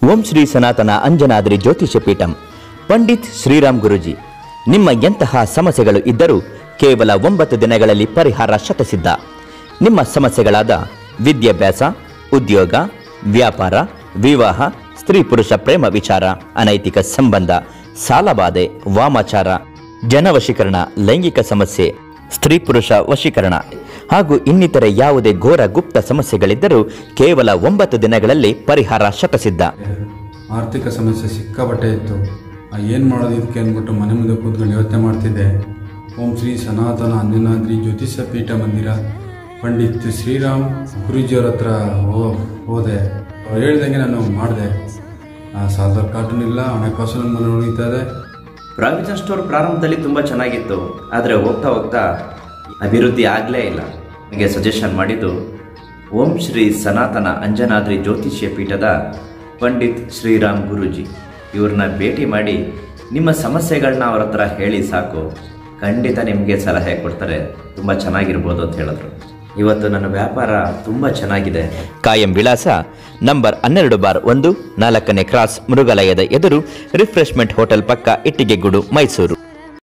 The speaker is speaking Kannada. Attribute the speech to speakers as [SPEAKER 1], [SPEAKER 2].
[SPEAKER 1] ಓಂ ಶ್ರೀ ಸನಾತನ ಅಂಜನಾದ್ರಿ ಜ್ಯೋತಿಷ್ಯ ಪೀಠಂ ಪಂಡಿತ್ ಶ್ರೀರಾಮ್ ಗುರುಜಿ ನಿಮ್ಮ ಎಂತಹ ಸಮಸ್ಯೆಗಳು ಇದ್ದರೂ ಕೇವಲ ಒಂಬತ್ತು ದಿನಗಳಲ್ಲಿ ಪರಿಹಾರ ಶತಸಿದ್ಧ ನಿಮ್ಮ ಸಮಸ್ಯೆಗಳಾದ ವಿದ್ಯಾಭ್ಯಾಸ ಉದ್ಯೋಗ ವ್ಯಾಪಾರ ವಿವಾಹ ಸ್ತ್ರೀ ಪುರುಷ ಪ್ರೇಮ ವಿಚಾರ ಅನೈತಿಕ ಸಂಬಂಧ ಸಾಲಬಾಧೆ ವಾಮಾಚಾರ ಜನವಶೀಕರಣ ಲೈಂಗಿಕ ಸಮಸ್ಯೆ ಸ್ತ್ರೀ ಪುರುಷ ವಶೀಕರಣ ಹಾಗೂ ಇನ್ನಿತರೆ ಯಾವುದೇ ಘೋರ ಗುಪ್ತ ಸಮಸ್ಯೆಗಳಿದ್ದರೂ ಕೇವಲ ಒಂಬತ್ತು ದಿನಗಳಲ್ಲಿ ಪರಿಹಾರ ಶತಸಿದ್ಧ
[SPEAKER 2] ಆರ್ಥಿಕ ಸಮಸ್ಯೆ ಸಿಕ್ಕಾಪಟ್ಟೆ ಇತ್ತು ಏನು ಮಾಡೋದು ಇದಕ್ಕೆ ಅಂದ್ಬಿಟ್ಟು ಮನೆ ಮುಂದೆ ಕೂತ್ಕೊಂಡು ಯೋಚನೆ ಮಾಡ್ತಿದ್ದೆ ಓಂ ಶ್ರೀ ಸನಾತನ ಅಂಜನಾದ್ರಿ ಜ್ಯೋತಿಷ್ಯ ಪೀಠ ಮಂದಿರ ಪಂಡಿತ್ ಶ್ರೀರಾಮ್ ಗುರೂಜಿಯವ್ರ ಹತ್ರ ಹೋ- ಹೋದೆ ಅವ್ರು ಹೇಳ್ದಂಗೆ ನಾನು ಮಾಡಿದೆ ಸಾಲದವ್ರ ಕಾರ್ಟೂನ್ ಇಲ್ಲ ಹಣಕಾಸು ನನ್ನ ಮನೆ ಉಳಿತಾ ಇದೆ
[SPEAKER 3] ಪ್ರಾವಿಷನ್ ಸ್ಟೋರ್ ಪ್ರಾರಂಭದಲ್ಲಿ ತುಂಬ ಚೆನ್ನಾಗಿತ್ತು ಆದರೆ ಹೋಗ್ತಾ ಹೋಗ್ತಾ ಅಭಿವೃದ್ಧಿ ಆಗಲೇ ಇಲ್ಲ ನನಗೆ ಸಜೆಷನ್ ಮಾಡಿದ್ದು ಓಂ ಶ್ರೀ ಸನಾತನ ಅಂಜನಾದ್ರಿ ಜ್ಯೋತಿಷ್ಯ ಪೀಠದ ಪಂಡಿತ್ ಶ್ರೀರಾಮ್ ಗುರೂಜಿ ಇವ್ರನ್ನ ಭೇಟಿ ಮಾಡಿ ನಿಮ್ಮ ಸಮಸ್ಯೆಗಳನ್ನ ಅವ್ರ ಹತ್ರ ಹೇಳಿ ಸಾಕು ಖಂಡಿತ ನಿಮಗೆ ಸಲಹೆ ಕೊಡ್ತಾರೆ ತುಂಬ ಚೆನ್ನಾಗಿರ್ಬೋದು ಅಂತ ಹೇಳಿದ್ರು ಇವತ್ತು ನನ್ನ ವ್ಯಾಪಾರ ತುಂಬ ಚೆನ್ನಾಗಿದೆ
[SPEAKER 1] ಕಾಯಂ ವಿಳಾಸ ನಂಬರ್ ಹನ್ನೆರಡು ಬಾರ್ ಒಂದು ನಾಲ್ಕನೇ ಕ್ರಾಸ್ ಮೃಗಾಲಯದ ಎದುರು ರಿಫ್ರೆಶ್ಮೆಂಟ್ ಹೋಟೆಲ್ ಪಕ್ಕ ಇಟ್ಟಿಗೆಗೂಡು ಮೈಸೂರು